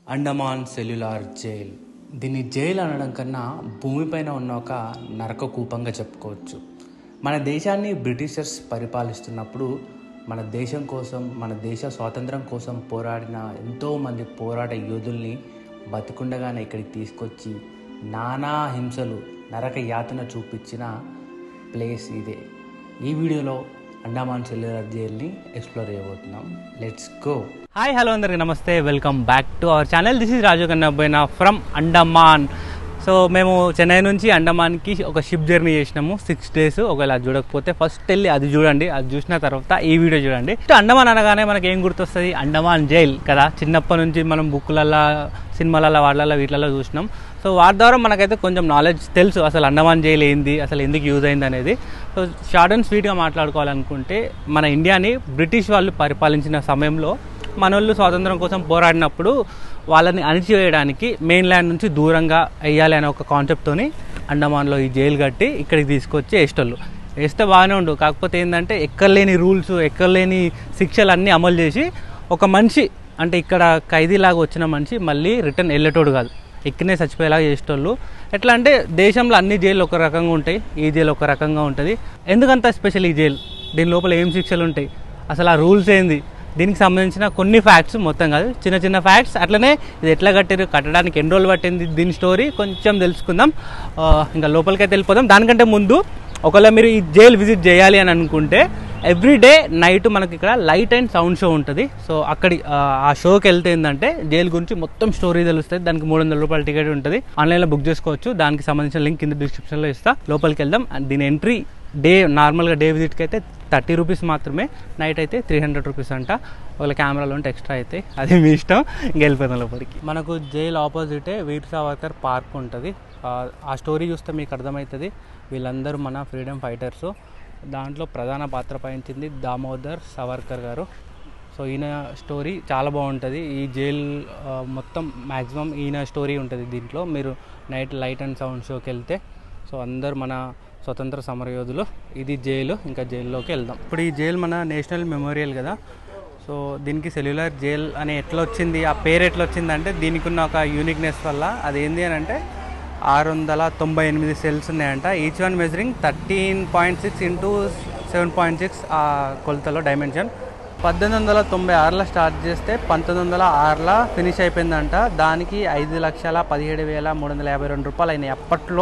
Andaman cellular jail దీన్ని jail అనడం కన్నా భూమిపైన ఉన్న ఒక నరక కూపంగా చెప్పుకోవచ్చు మన దేశాన్ని బ్రిటిషర్స్ పరిపాలిస్తున్నప్పుడు మన దేశం కోసం మన దేశ స్వాతంత్రం కోసం పోరాడిన ఎంతోమంది పోరాట యోధుల్ని బతికుండగానే ఇక్కడికి తీసుకొచ్చి నానా హింసలు నరక యాతన చూపించిన ప్లేస్ ఇదే ఈ వీడియోలో అండమాన్ సెల్యులార్ జైల్ని ఎక్స్ప్లోర్ చేయబోతున్నాం లెట్స్ గో హాయ్ హలో అందరికి నమస్తే welcome back to our channel this is Raju Kannaboina from Andaman so మేము చెన్నై నుంచి అండమాన్కి ఒక షిప్ జర్నీ చేసినాము సిక్స్ డేస్ ఒకవేళ అది చూడకపోతే ఫస్ట్ వెళ్ళి అది చూడండి అది చూసిన తర్వాత ఈ వీడియో చూడండి అండమాన్ అనగానే మనకి ఏం గుర్తొస్తుంది అండమాన్ జైల్ కదా చిన్నప్పటి నుంచి మనం బుక్లల్లో సినిమాలలో వాటిలలో వీటిలలో చూసినాం సో వాటి ద్వారా మనకైతే కొంచెం నాలెడ్జ్ తెలుసు అసలు అండమాన్ జైల్ ఏంది అసలు ఎందుకు యూజ్ అయింది అనేది సో షార్ట్ అండ్ స్వీట్గా మాట్లాడుకోవాలనుకుంటే మన ఇండియాని బ్రిటిష్ వాళ్ళు పరిపాలించిన సమయంలో మనోళ్ళు స్వాతంత్రం కోసం పోరాడినప్పుడు వాళ్ళని అణిచివేయడానికి మెయిన్ ల్యాండ్ నుంచి దూరంగా వేయాలి అనే ఒక కాన్సెప్ట్తోని అండమాన్లో ఈ జైలు కట్టి ఇక్కడికి తీసుకొచ్చి వేసేటోళ్ళు వేస్తే బాగానే ఉండు కాకపోతే ఏంటంటే ఎక్కర్లేని రూల్స్ ఎక్కర్లేని శిక్షలు అన్నీ అమలు చేసి ఒక మనిషి అంటే ఇక్కడ ఖైదీలాగా వచ్చిన మనిషి మళ్ళీ రిటర్న్ వెళ్ళేటోడు కాదు ఎక్కనే చచ్చిపోయేలాగా చేసేటోళ్ళు ఎట్లా అంటే దేశంలో అన్ని జైలు ఒక రకంగా ఉంటాయి ఈ జైలు ఒక రకంగా ఉంటుంది ఎందుకంత స్పెషల్ ఈ జైలు దీని లోపల ఏం శిక్షలు ఉంటాయి అసలు ఆ రూల్స్ ఏంది దీనికి సంబంధించిన కొన్ని ఫ్యాక్ట్స్ మొత్తం కాదు చిన్న చిన్న ఫ్యాక్ట్స్ అట్లనే ఇది ఎట్లా కట్టారు కట్టడానికి ఎన్ని రోజులు పట్టింది దీని స్టోరీ కొంచెం తెలుసుకుందాం ఆ, ఇంకా లోపలికైతే వెళ్ళిపోదాం దానికంటే ముందు ఒకవేళ మీరు ఈ జైలు విజిట్ చేయాలి అని అనుకుంటే ఎవ్రీ డే నైట్ మనకి ఇక్కడ లైట్ అండ్ సౌండ్ షో ఉంటుంది సో అక్కడి ఆ, ఆ షోకి వెళ్తే ఏంటంటే జైలు గురించి మొత్తం స్టోరీ తెలుస్తుంది దానికి మూడు వందల రూపాయల టికెట్ ఉంటుంది ఆన్లైన్లో బుక్ చేసుకోవచ్చు దానికి సంబంధించిన లింక్ కింద డిస్క్రిప్షన్లో ఇస్తా లోపలికి వెళ్దాం అండ్ దీని ఎంట్రీ డే నార్మల్గా డే విజిట్కి అయితే థర్టీ రూపీస్ మాత్రమే నైట్ అయితే త్రీ హండ్రెడ్ రూపీస్ అంట ఒకవేళ కెమెరాలో ఉంటే ఎక్స్ట్రా అయితే అది మీ ఇష్టం ఇంకెళ్ళిపోయిన లోపలికి మనకు జైలు ఆపోజిటే వీర్ సావర్కర్ పార్క్ ఉంటుంది ఆ, ఆ స్టోరీ చూస్తే మీకు అర్థమవుతుంది వీళ్ళందరూ మన ఫ్రీడమ్ ఫైటర్స్ దాంట్లో ప్రధాన పాత్ర వహించింది దామోదర్ సవర్కర్ గారు సో ఈయన స్టోరీ చాలా బాగుంటుంది ఈ జైల్ ఆ, మొత్తం మ్యాక్సిమం ఈయన స్టోరీ ఉంటుంది దీంట్లో మీరు నైట్ లైట్ అండ్ సౌండ్ షోకి వెళ్తే సో అందరు మన స్వతంత్ర సమరయోధులు ఇది జైలు ఇంకా జైల్లోకి వెళ్దాం ఇప్పుడు ఈ జైలు మన నేషనల్ మెమోరియల్ కదా సో దీనికి సెల్యులర్ జైల్ అని ఎట్లా వచ్చింది ఆ పేరు ఎట్లా వచ్చింది అంటే దీనికి ఉన్న ఒక యూనిక్నెస్ వల్ల అది ఏంది అని అంటే ఆరు వందల తొంభై ఎనిమిది సెల్స్ ఉన్నాయంట each one measuring thirteen point six into seven point six ఆ కొలతలో డైమెన్షన్ పద్దెనిమిది వందల తొంభై ఆరులో స్టార్ట్ చేస్తే పంతొమ్మిది వందల ఆరులో ఫినిష్ అయిపోయిందంట దానికి ఐదు లక్షల పదిహేడు వేల మూడు వందల యాభై రెండు రూపాయలు అయినాయి అప్పట్లో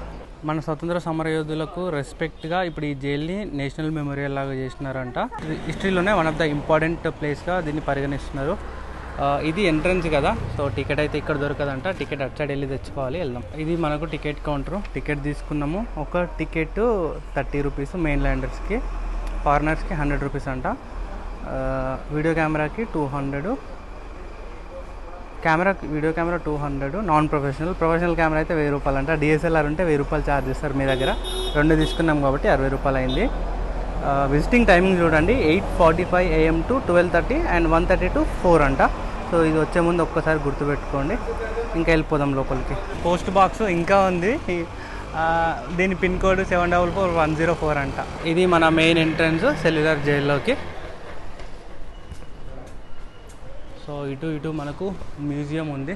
మన స్వతంత్ర సమరయోధులకు రెస్పెక్ట్గా ఇప్పుడు ఈ జైల్ని నేషనల్ మెమోరియల్ లాగా చేసినారంట ఇది హిస్టరీలోనే వన్ ఆఫ్ ద ఇంపార్టెంట్ ప్లేస్గా దీన్ని పరిగణిస్తున్నారు ఆ, ఇది ఎంట్రన్స్ కదా సో టికెట్ అయితే ఇక్కడ దొరకదంట టికెట్ అటు సైడ్ వెళ్ళి తెచ్చుకోవాలి వెళ్దాం ఇది మనకు టికెట్ కౌంటర్ టికెట్ తీసుకున్నాము ఒక టికెట్ థర్టీ రూపీస్ మెయిన్ ల్యాండర్స్కి ఫారినర్స్కి హండ్రెడ్ రూపీస్ అంట ఆ, వీడియో కెమెరాకి two hundred camera video camera two hundred non professional professional camera అయితే వెయ్యి రూపాయలు అంట డిఎస్ఎల్ఆర్ ఉంటే వెయ్యి రూపాయలు ఛార్జ్ చేస్తారు మీ దగ్గర రెండు తీసుకున్నాం కాబట్టి అరవై రూపాయలు అయింది విజిటింగ్ టైమింగ్ చూడండి eight forty five AM to twelve thirty and one thirty to four అంట సో ఇది వచ్చే ముందు ఒక్కసారి గుర్తుపెట్టుకోండి ఇంకా వెళ్ళిపోదాం లోపలికి పోస్ట్ బాక్స్ ఇంకా ఉంది ఆ, దీని pin code seven double four one zero four అంట ఇది మన మెయిన్ ఎంట్రన్స్ సెల్యులర్ జైల్లోకి సో ఇటు ఇటు మనకు మ్యూజియం ఉంది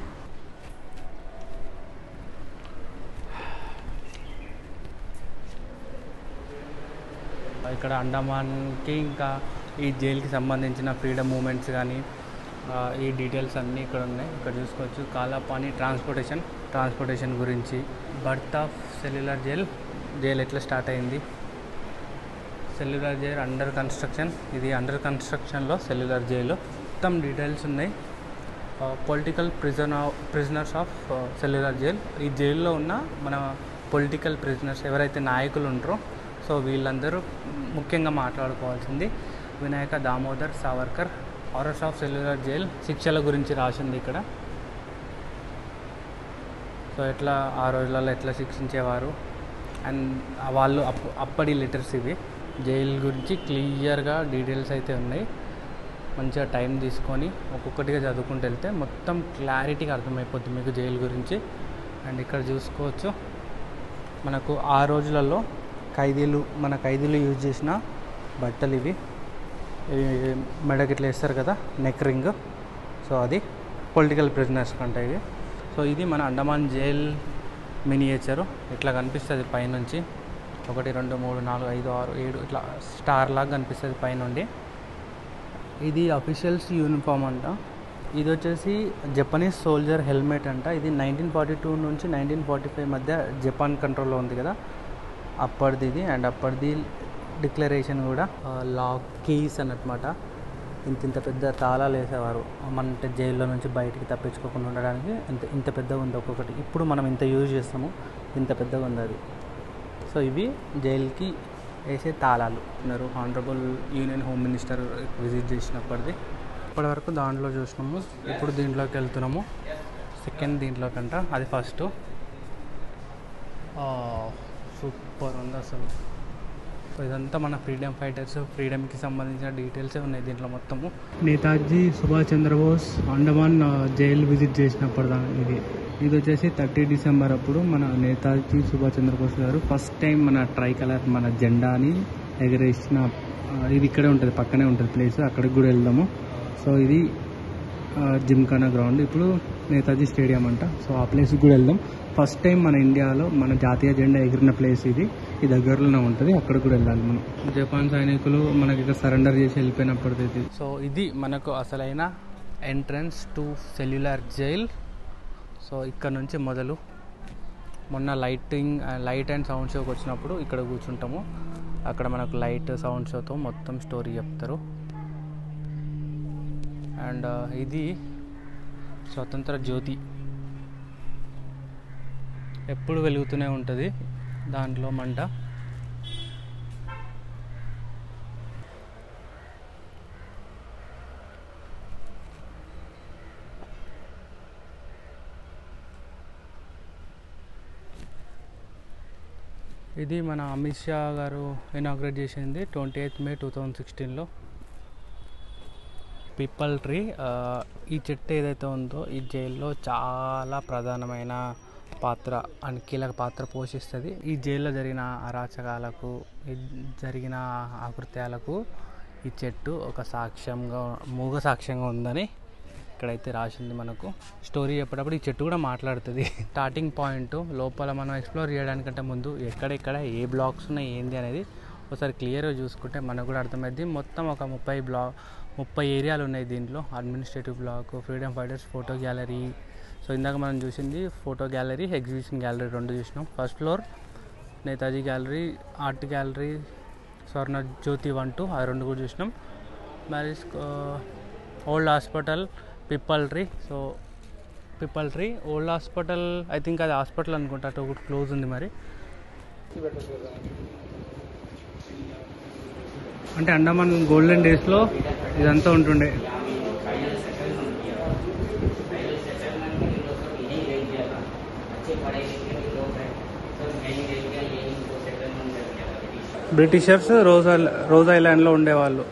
ఇక్కడ అండమాన్కి ఇంకా ఈ జైలుకి సంబంధించిన ఫ్రీడమ్ మూమెంట్స్ కానీ ఆ, ఈ డీటెయిల్స్ అన్నీ ఇక్కడ ఉన్నాయి ఇక్కడ చూసుకోవచ్చు కాలాపాని ట్రాన్స్పోర్టేషన్ ట్రాన్స్పోర్టేషన్ గురించి birth of cellular jail jail ఎట్లా స్టార్ట్ అయింది సెల్యులర్ జైల్ అండర్ కన్స్ట్రక్షన్ ఇది అండర్ కన్స్ట్రక్షన్లో సెల్యులర్ జైలు మొత్తం డీటెయిల్స్ ఉన్నాయి political prison prisoners of cellular jail ఈ జైల్లో ఉన్న మన పొలిటికల్ ప్రిజనర్స్ ఎవరైతే నాయకులు ఉంటారో సో వీళ్ళందరూ ముఖ్యంగా మాట్లాడుకోవాల్సింది Vinayak Damodar Savarkar horrors of cellular jail శిక్షల గురించి రాసింది ఇక్కడ సో ఎట్లా ఆ రోజులలో ఎట్లా శిక్షించేవారు అండ్ వాళ్ళు అప్ అప్పటి లెటర్స్ ఇవి జైలు గురించి క్లియర్గా డీటెయిల్స్ అయితే ఉన్నాయి మంచిగా టైం తీసుకొని ఒక్కొక్కటిగా చదువుకుంటూ వెళ్తే మొత్తం క్లారిటీగా అర్థమైపోద్ది మీకు జైలు గురించి అండ్ ఇక్కడ చూసుకోవచ్చు మనకు ఆ రోజులలో ఖైదీలు మన ఖైదీలు యూజ్ చేసిన బట్టలు ఇవి ఇవి మెడకి ఇట్లా వేస్తారు కదా నెక్ రింగ్ సో అది పొలిటికల్ ప్రిజనర్స్ కంటే ఇది సో ఇది మన అండమాన్ జైల్ మినియేచరు ఇట్లా కనిపిస్తుంది పైనుంచి ఒకటి రెండు మూడు నాలుగు ఐదు ఆరు ఏడు ఇట్లా స్టార్ లాగా కనిపిస్తుంది పైనుండి ఇది అఫీషియల్స్ యూనిఫామ్ అంట ఇది వచ్చేసి జపనీస్ సోల్జర్ హెల్మెట్ అంట ఇది నైన్టీన్ ఫార్టీ టూ నుంచి నైన్టీన్ ఫార్టీ ఫైవ్ మధ్య జపాన్ కంట్రోల్లో ఉంది కదా అప్పటిది ఇది అండ్ అప్పటిది డిక్లరేషన్ కూడా లాక్ కీస్ అన్నమాట ఇంత ఇంత పెద్ద తాళాలు వేసేవారు మన అంటే జైల్లో నుంచి బయటికి తప్పించుకోకుండా ఉండడానికి ఇంత ఇంత పెద్దగా ఉంది ఒక్కొక్కటి ఇప్పుడు మనం ఇంత యూజ్ చేస్తాము ఇంత పెద్దగా ఉంది అది సో ఇవి జైలుకి వేసే తాళాలు ఉన్నారు honourable union home minister visit చేసినప్పటిది ఇప్పటివరకు దాంట్లో చూసినాము ఇప్పుడు దీంట్లోకి వెళ్తున్నాము సెకండ్ దీంట్లోకంట అది ఫస్ట్ సూపర్ ఉంది అసలు సో ఇదంతా మన ఫ్రీడమ్ ఫైటర్స్ ఫ్రీడమ్కి సంబంధించిన డీటెయిల్సే ఉన్నాయి దీంట్లో మొత్తము నేతాజీ సుభాష్ చంద్రబోస్ అండమాన్ ఆ, జైలు విజిట్ చేసినప్పుడు దా- ఇది ఇది వచ్చేసి థర్టీ డిసెంబర్ అప్పుడు మన నేతాజీ సుభాష్ చంద్రబోస్ గారు ఫస్ట్ టైం మన ట్రై కలర్ మన జెండాని ఎగరేసిన ఆ, ఇది ఇక్కడే ఉంటుంది పక్కనే ఉంటుంది ప్లేస్ అక్కడికి కూడా వెళ్దాము సో ఇది ఆ, జిమ్ఖానా గ్రౌండ్ ఇప్పుడు నేతాజీ స్టేడియం అంట సో ఆ ప్లేస్కి కూడా వెళ్దాం ఫస్ట్ టైం మన ఇండియాలో మన జాతీయ జెండా ఎగిరిన ప్లేస్ ఇది ఈ దగ్గరలోనే ఉంటుంది అక్కడ కూడా వెళ్ళాలి మనం జపాన్ సైనికులు మనకి ఇక్కడ సరెండర్ చేసి వెళ్ళిపోయినప్పటిది ఇది సో ఇది మనకు అసలైన entrance to cellular jail so ఇక్కడ నుంచి మొదలు మొన్న లైటింగ్ లైట్ అండ్ సౌండ్ షోకి వచ్చినప్పుడు ఇక్కడ కూర్చుంటాము అక్కడ మనకు లైట్ సౌండ్ షోతో మొత్తం స్టోరీ చెప్తారు అండ్ ఇది స్వతంత్ర జ్యోతి ఎప్పుడు వెలుగుతూనే ఉంటుంది దాంట్లో మంట ఇది మన అమిత్ షా గారు ఇనాగ్రేట్ చేసింది twenty eighth May two thousand సిక్స్టీన్లో పిప్పల్ ట్రీ ఆ, ఈ చెట్టు ఏదైతే ఉందో ఈ జైల్లో చాలా ప్రధానమైన పాత్ర అండ్ కీలక పాత్ర పోషిస్తుంది ఈ జైల్లో జరిగిన అరాచకాలకు ఈ జరిగిన ఆకృత్యాలకు ఈ చెట్టు ఒక సాక్ష్యంగా మూగ సాక్ష్యంగా ఉందని ఇక్కడైతే రాసింది మనకు స్టోరీ చెప్పేటప్పుడు ఈ చెట్టు కూడా మాట్లాడుతుంది స్టార్టింగ్ పాయింట్ లోపల మనం ఎక్స్ప్లోర్ చేయడానికంటే ముందు ఎక్కడెక్కడ ఏ బ్లాక్స్ ఉన్నాయి ఏంది అనేది ఒకసారి క్లియర్గా చూసుకుంటే మనకు కూడా అర్థమైంది మొత్తం ఒక ముప్పై బ్లాక్ ముప్పై ఏరియాలు ఉన్నాయి దీంట్లో administrative block freedom fighters photo gallery so ఇందాక మనం చూసింది ఫోటో గ్యాలరీ ఎగ్జిబిషన్ గ్యాలరీ రెండు చూసినాం first floor Netaji gallery art gallery Swarna Jyoti one two ఆ రెండు కూడా చూసినాం మరి old hospital peepal tree so peepal tree old hospital I think అది హాస్పిటల్ అనుకుంటా అటు ఒకటి క్లోజ్ ఉంది మరి అంటే అండమాన్ గోల్డెన్ డేస్లో ఇదంతా ఉంటుండే బ్రిటిషర్స్ రోజ్ ఐల- రోజ్ ఐలాండ్లో ఉండేవాళ్ళు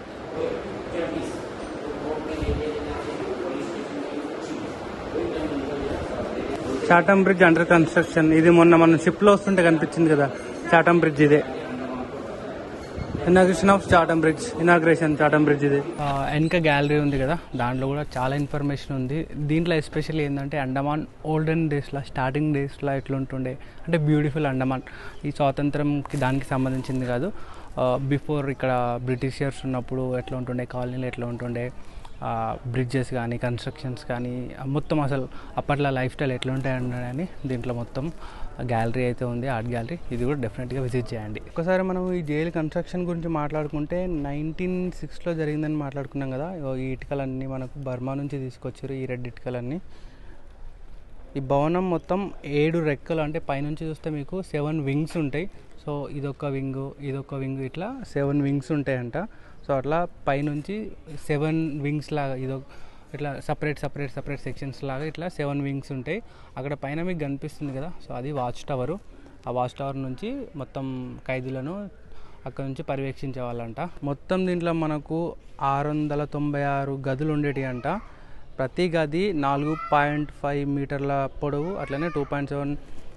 చాటం బ్రిడ్జ్ అండర్ కన్స్ట్రక్షన్ ఇది మొన్న మన షిప్లో వస్తుంటే కనిపించింది కదా చాటం బ్రిడ్జ్ ఇదే inauguration of Chatham bridge inauguration Chatham bridge ఇది వెనక గ్యాలరీ ఉంది కదా దాంట్లో కూడా చాలా ఇన్ఫర్మేషన్ ఉంది దీంట్లో ఎస్పెషల్లీ ఏంటంటే అండమాన్ ఓల్డెన్ డేస్లో స్టార్టింగ్ డేస్లో ఎట్లుంటుండే అంటే బ్యూటిఫుల్ అండమాన్ ఈ స్వాతంత్రంకి దానికి సంబంధించింది కాదు బిఫోర్ ఇక్కడ బ్రిటిషర్స్ ఉన్నప్పుడు ఎట్లా ఉంటుండే కాలనీలు ఎట్లా ఉంటుండే బ్రిడ్జెస్ కానీ కన్స్ట్రక్షన్స్ కానీ ఆ మొత్తం అసలు అప్పట్లో లైఫ్ స్టైల్ ఎట్లా ఉంటాయని దీంట్లో మొత్తం గ్యాలరీ అయితే ఉంది ఆర్ట్ గ్యాలరీ ఇది కూడా డెఫినెట్గా విజిట్ చేయండి ఒకసారి మనం ఈ జైలు కన్స్ట్రక్షన్ గురించి మాట్లాడుకుంటే నైన్టీన్ సిక్స్లో జరిగిందని మాట్లాడుకున్నాం కదా ఇగో ఈ ఇటుకలన్నీ మనకు బర్మా నుంచి తీసుకొచ్చారు ఈ రెడ్ ఇటుకలన్నీ ఈ భవనం మొత్తం ఏడు రెక్కలు అంటే పైనుంచి చూస్తే మీకు సెవెన్ వింగ్స్ ఉంటాయి సో ఇదొక వింగ్ ఇదొక వింగ్ ఇట్లా సెవెన్ వింగ్స్ ఉంటాయంట సో అట్లా పైనుంచి సెవెన్ వింగ్స్ లాగా ఇదొక ఇట్లా సపరేట్ సపరేట్ సపరేట్ సెక్షన్స్ లాగా ఇట్లా సెవెన్ వింగ్స్ ఉంటాయి అక్కడ పైన మీకు కనిపిస్తుంది కదా సో అది వాచ్ టవరు ఆ వాచ్ టవర్ నుంచి మొత్తం ఖైదీలను అక్కడ నుంచి పర్యవేక్షించే వాళ్ళంట మొత్తం దీంట్లో మనకు ఆరు వందల తొంభై ఆరు గదులు ఉండేటి అంట ప్రతి గది నాలుగు పాయింట్ ఫైవ్ మీటర్ల పొడవు అట్లనే టూ పాయింట్ సెవెన్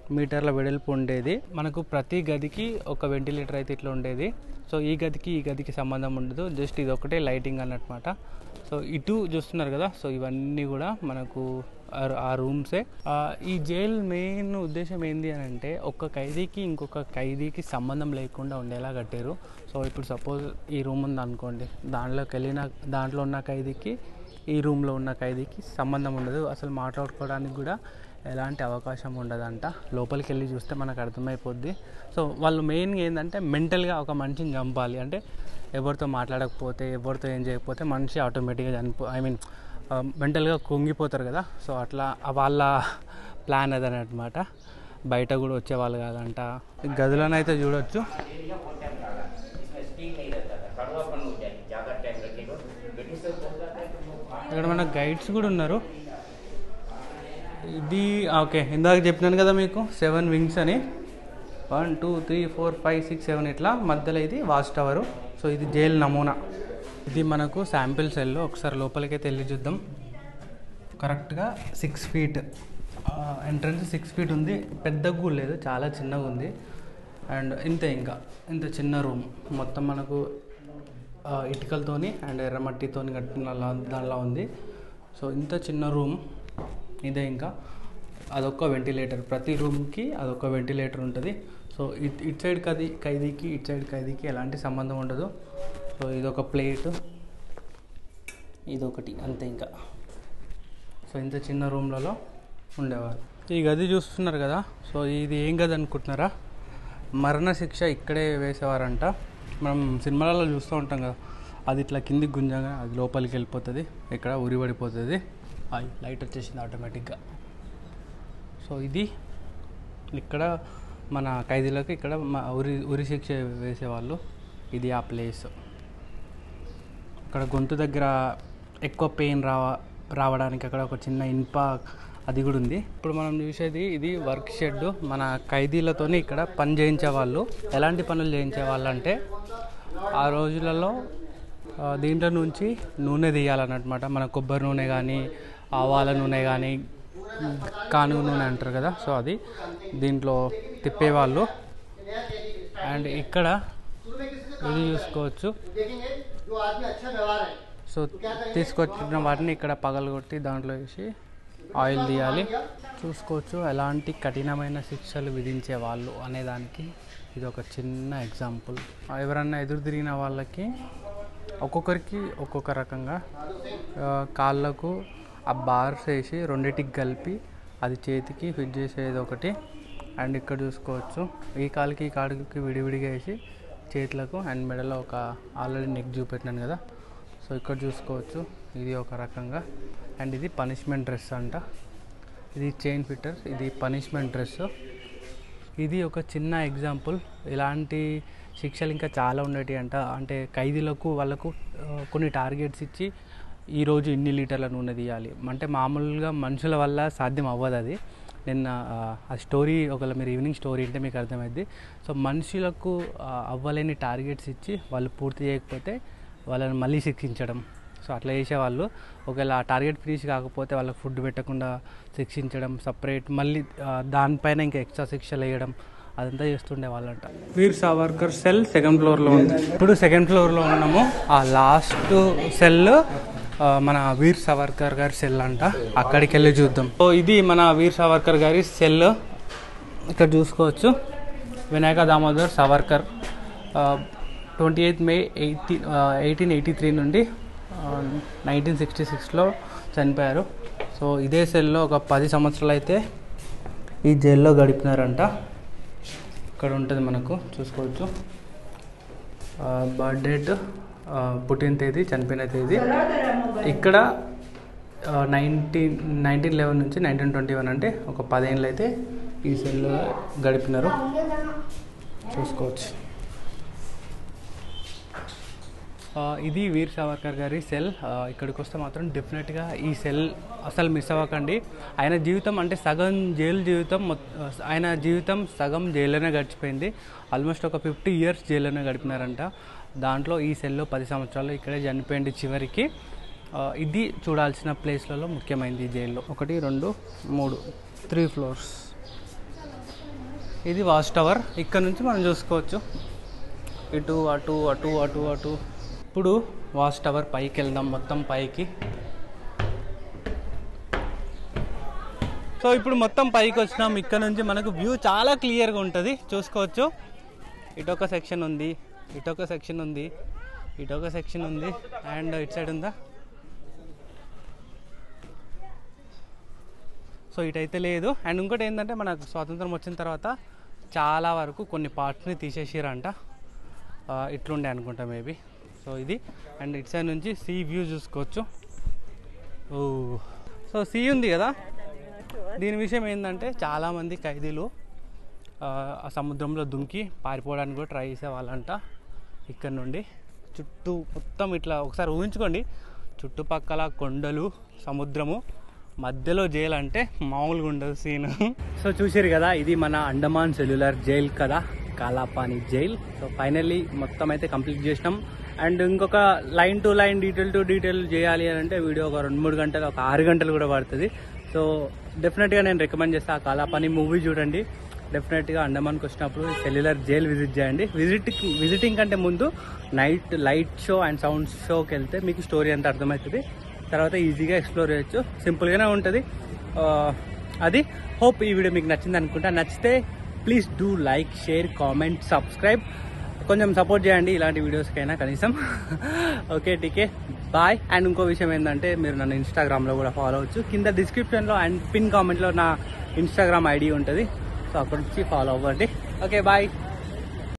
మీటర్ల వెడల్పు ఉండేది మనకు ప్రతి గదికి ఒక వెంటిలేటర్ అయితే ఇట్లా ఉండేది సో ఈ గదికి ఈ గదికి సంబంధం ఉండదు జస్ట్ ఇది ఒకటే లైటింగ్ అన్నమాట సో ఇటు చూస్తున్నారు కదా సో ఇవన్నీ కూడా మనకు ఆ- ఆ రూమ్సే ఆ, ఈ జైల్ మెయిన్ ఉద్దేశం ఏంటి అని అంటే ఒక ఖైదీకి ఇంకొక ఖైదీకి సంబంధం లేకుండా ఉండేలా కట్టారు సో ఇప్పుడు సపోజ్ ఈ రూమ్ ఉంది అనుకోండి దాంట్లోకి వెళ్ళిన దాంట్లో ఉన్న ఖైదీకి ఈ రూమ్లో ఉన్న ఖైదీకి సంబంధం ఉండదు అసలు మాట్లాడుకోవడానికి కూడా ఎలాంటి అవకాశం ఉండదంట లోపలికి వెళ్ళి చూస్తే మనకు అర్థమైపోద్ది సో వాళ్ళు మెయిన్గా ఏంటంటే మెంటల్గా ఒక మనిషిని చంపాలి అంటే ఎవరితో మాట్లాడకపోతే ఎవరితో ఏం చేయకపోతే మనిషి ఆటోమేటిక్గా చనిపో ఐ మీన్ మెంటల్గా కుంగిపోతారు కదా సో అట్లా వాళ్ళ ప్లాన్ అదనమాట బయట కూడా వచ్చేవాళ్ళు కాదంట ఈ గదులను చూడొచ్చు इसमें स्टील नहीं रहता था कड़वापन हो जाए ज़्यादा टाइम रखेगा ब्रिटिशर्स को होता था कि वो ఇక్కడ మన గైడ్స్ కూడా ఉన్నారు ఇది ఓకే ఇందాక చెప్పినాను కదా మీకు సెవెన్ వింగ్స్ అని one two three four five six seven ఇట్లా మధ్యలో ఇది వాచ్ టవర్ సో ఇది జైల్ నమూనా ఇది మనకు శాంపిల్ సెల్ ఒకసారి లోపలికైతే వెళ్ళి చూద్దాం కరెక్ట్గా six feet entrance six feet ఉంది పెద్దగా కూడా లేదు చాలా చిన్నగా ఉంది అండ్ ఇంతే ఇంకా ఇంత చిన్న రూమ్ మొత్తం మనకు ఆ, ఇటుకలతోని అండ్ ఎర్రమట్టితోని కట్టిన లా- దానిలా ఉంది సో ఇంత చిన్న రూమ్ ఇదే ఇంకా అదొక వెంటిలేటర్ ప్రతి రూమ్కి అదొక వెంటిలేటర్ ఉంటుంది సో ఇట్ ఇట్ సైడ్ కది ఖైదీకి ఇట్ సైడ్ ఖైదీకి ఎలాంటి సంబంధం ఉండదు సో ఇదొక ప్లేట్ ఇదొకటి అంతే ఇంకా సో ఇంత చిన్న రూమ్లలో ఉండేవారు ఈ గది చూస్తున్నారు కదా సో ఇది ఏం గది అనుకుంటున్నారా మరణ శిక్ష ఇక్కడే వేసేవారంట మనం సినిమాలలో చూస్తూ ఉంటాం కదా అది ఇట్లా కిందికి గుంజంగా అది లోపలికి వెళ్ళిపోతుంది ఇక్కడ ఉరి పడిపోతుంది అది లైట్ వచ్చేసింది ఆటోమేటిక్గా సో ఇది ఇక్కడ మన ఖైదీలకు ఇక్కడ మ- ఉరి ఉరి శిక్ష వేసేవాళ్ళు ఇది ఆ ప్లేస్ అక్కడ గొంతు దగ్గర ఎక్కువ పెయిన్ రావ రావడానికి అక్కడ ఒక చిన్న ఇనుప అది కూడా ఉంది ఇప్పుడు మనం చూసేది ఇది వర్క్ షెడ్ మన ఖైదీలతోని ఇక్కడ పని చేయించే వాళ్ళు ఎలాంటి పనులు చేయించే వాళ్ళు అంటే ఆ రోజులలో ఆ, దీంట్లో నుంచి నూనె తీయాలన్నమాట మన కొబ్బరి నూనె కానీ ఆవాల నూనె కానీ కానుగ నూనె అంటారు కదా సో అది దీంట్లో తిప్పేవాళ్ళు అండ్ ఇక్కడ ఇది చూసుకోవచ్చు जो आदमी अच्छा व्यवहार है సో తీసుకొచ్చిన వాటిని ఇక్కడ పగలగొట్టి దాంట్లో వేసి ఆయిల్ తీయాలి చూసుకోవచ్చు ఎలాంటి కఠినమైన శిక్షలు విధించే వాళ్ళు అనేదానికి ఇది ఒక చిన్న ఎగ్జాంపుల్ ఎవరన్నా ఎదురు తిరిగిన వాళ్ళకి ఒక్కొక్కరికి ఒక్కొక్క రకంగా ఆ, కాళ్ళకు ఆ బార్స్ వేసి రెండిటికి కలిపి అది చేతికి ఫిట్ చేసేది ఒకటి అండ్ ఇక్కడ చూసుకోవచ్చు ఈ కాలుకి ఈ కాలుకి విడివిడిగా వేసి చేతులకు అండ్ మెడలో ఒక ఆల్రెడీ నెక్ చూపెట్టినాను కదా సో ఇక్కడ చూసుకోవచ్చు ఇది ఒక రకంగా అండ్ ఇది పనిష్మెంట్ డ్రెస్ అంట ఇది చైన్ ఫిట్టర్స్ ఇది పనిష్మెంట్ డ్రెస్ ఇది ఒక చిన్న ఎగ్జాంపుల్ ఇలాంటి శిక్షలు ఇంకా చాలా ఉండేవి అంట అంటే ఖైదీలకు వాళ్ళకు ఆ, కొన్ని టార్గెట్స్ ఇచ్చి ఈరోజు ఇన్ని లీటర్ల నూనె తీయాలి అంటే మామూలుగా మనుషుల వల్ల సాధ్యం అవ్వదు అది నిన్న ఆ, ఆ స్టోరీ ఒకవేళ మీరు ఈవినింగ్ స్టోరీ అంటే మీకు అర్థమైంది సో మనుషులకు ఆ, అవ్వలేని టార్గెట్స్ ఇచ్చి వాళ్ళు పూర్తి చేయకపోతే వాళ్ళని మళ్ళీ శిక్షించడం సో అట్లా చేసేవాళ్ళు ఒకవేళ ఆ టార్గెట్ ఫినిష్ కాకపోతే వాళ్ళకి ఫుడ్ పెట్టకుండా శిక్షించడం సపరేట్ మళ్ళీ ఆ, దానిపైన ఇంకా ఎక్స్ట్రా శిక్షలు వేయడం అదంతా చేస్తుండే వాళ్ళంట వీర్ సావర్కర్ సెల్ సెకండ్ ఫ్లోర్లో ఉంది ఇప్పుడు సెకండ్ ఫ్లోర్లో ఉన్నాము ఆ లాస్ట్ సెల్ మన వీర్ సావర్కర్ గారి సెల్ అంట అక్కడికి వెళ్ళి చూద్దాం సో ఇది మన వీర్ సావర్కర్ గారి సెల్ ఇక్కడ చూసుకోవచ్చు Vinayak Damodar Savarkar twenty eighth May eighty eighteen eighty three నుండి నైన్టీన్ సిక్స్టీ సిక్స్లో చనిపోయారు సో ఇదే సెల్లో ఒక పది సంవత్సరాలు అయితే ఈ జైల్లో గడిపినారంట ఇక్కడ ఉంటుంది మనకు చూసుకోవచ్చు బర్త్ డేట్ పుట్టిన తేదీ చనిపోయిన తేదీ ఇక్కడ నైన్టీన్ నైన్టీన్ లెవెన్ నుంచి నైన్టీన్ ట్వంటీ వన్ అంటే ఒక పదేళ్ళు అయితే ఈ సెల్లో గడిపినారు చూసుకోవచ్చు ఆ, ఇది వీర్ సావర్కర్ గారి సెల్ ఆ, ఇక్కడికి వస్తే మాత్రం డెఫినెట్గా ఈ సెల్ అసలు మిస్ అవ్వకండి ఆయన జీవితం అంటే సగం జైలు జీవితం మొత్- ఆయన జీవితం సగం జైల్లోనే గడిచిపోయింది ఆల్మోస్ట్ ఒక ఫిఫ్టీ ఇయర్స్ జైల్లోనే గడిపినారంట దాంట్లో ఈ సెల్లో పది సంవత్సరాలు ఇక్కడే చనిపోయింది చివరికి ఆ, ఇది చూడాల్సిన ప్లేస్లలో ముఖ్యమైనది ఈ జైల్లో ఒకటి రెండు మూడు త్రీ ఫ్లోర్స్ ఇది వాచ్ టవర్ ఇక్కడ నుంచి మనం చూసుకోవచ్చు ఇటు అటు అటు అటు అటు ఇప్పుడు వాచ్ టవర్ పైకి వెళ్దాం మొత్తం పైకి సో ఇప్పుడు మొత్తం పైకి వచ్చినాం ఇక్కడ నుంచి మనకు వ్యూ చాలా క్లియర్గా ఉంటుంది చూసుకోవచ్చు ఇటొక సెక్షన్ ఉంది ఇటొక సెక్షన్ ఉంది ఇటొక సెక్షన్ ఉంది అండ్ ఇటు సైడ్ ఉందా సో ఇటైతే లేదు అండ్ ఇంకోటి ఏంటంటే మనకు స్వాతంత్రం వచ్చిన తర్వాత చాలా వరకు కొన్ని పార్ట్స్ని తీసేసిరంట ఆ, ఇట్లుండే అనుకుంటా మేబీ సో ఇది అండ్ ఇటు సైడ్ నుంచి సీ వ్యూ చూసుకోవచ్చు ఓ సో సీ ఉంది కదా దీని విషయం ఏంటంటే చాలామంది ఖైదీలు ఆ, ఆ సముద్రంలో దుంకి పారిపోవడానికి కూడా ట్రై చేసేవాళ్ళంట ఇక్కడ నుండి చుట్టూ మొత్తం ఇట్లా ఒకసారి ఊహించుకోండి చుట్టుపక్కల కొండలు సముద్రము మధ్యలో జైలు అంటే మామూలుగా ఉండదు సీన్ సో చూసారు కదా ఇది మన అండమాన్ సెల్యులర్ జైల్ కదా కాలాపాని జైల్ సో ఫైనల్లీ మొత్తం అయితే కంప్లీట్ చేసినాం అండ్ ఇంకొక line to line detail to detail చేయాలి అని అంటే వీడియో ఒక రెండు మూడు గంటలు ఒక ఆరు గంటలు కూడా పడుతుంది సో డెఫినెట్గా నేను రికమెండ్ చేస్తాను ఆ కాలాపాని మూవీ చూడండి డెఫినెట్గా అండమాన్కి వచ్చినప్పుడు సెల్యులర్ జైల్ విజిట్ చేయండి విజిట్ విజిటింగ్ కంటే ముందు night light show and sound షోకి వెళ్తే మీకు స్టోరీ అంతా అర్థమవుతుంది తర్వాత ఈజీగా ఎక్స్ప్లోర్ చేయొచ్చు సింపుల్గానే ఉంటుంది ఆ, అది హోప్ ఈ వీడియో మీకు నచ్చింది అనుకుంటా నచ్చితే please do like share comment subscribe కొంచెం సపోర్ట్ చేయండి ఇలాంటి వీడియోస్కైనా కనీసం ఓకే టీకే బాయ్ అండ్ ఇంకో విషయం ఏంటంటే మీరు నన్ను ఇన్స్టాగ్రామ్లో కూడా ఫాలో అవ్వచ్చు కింద డిస్క్రిప్షన్లో అండ్ పిన్ కామెంట్లో నా ఇన్స్టాగ్రామ్ ఐడి ఉంటుంది సో అక్కడ నుంచి ఫాలో అవ్వండి ఓకే బాయ్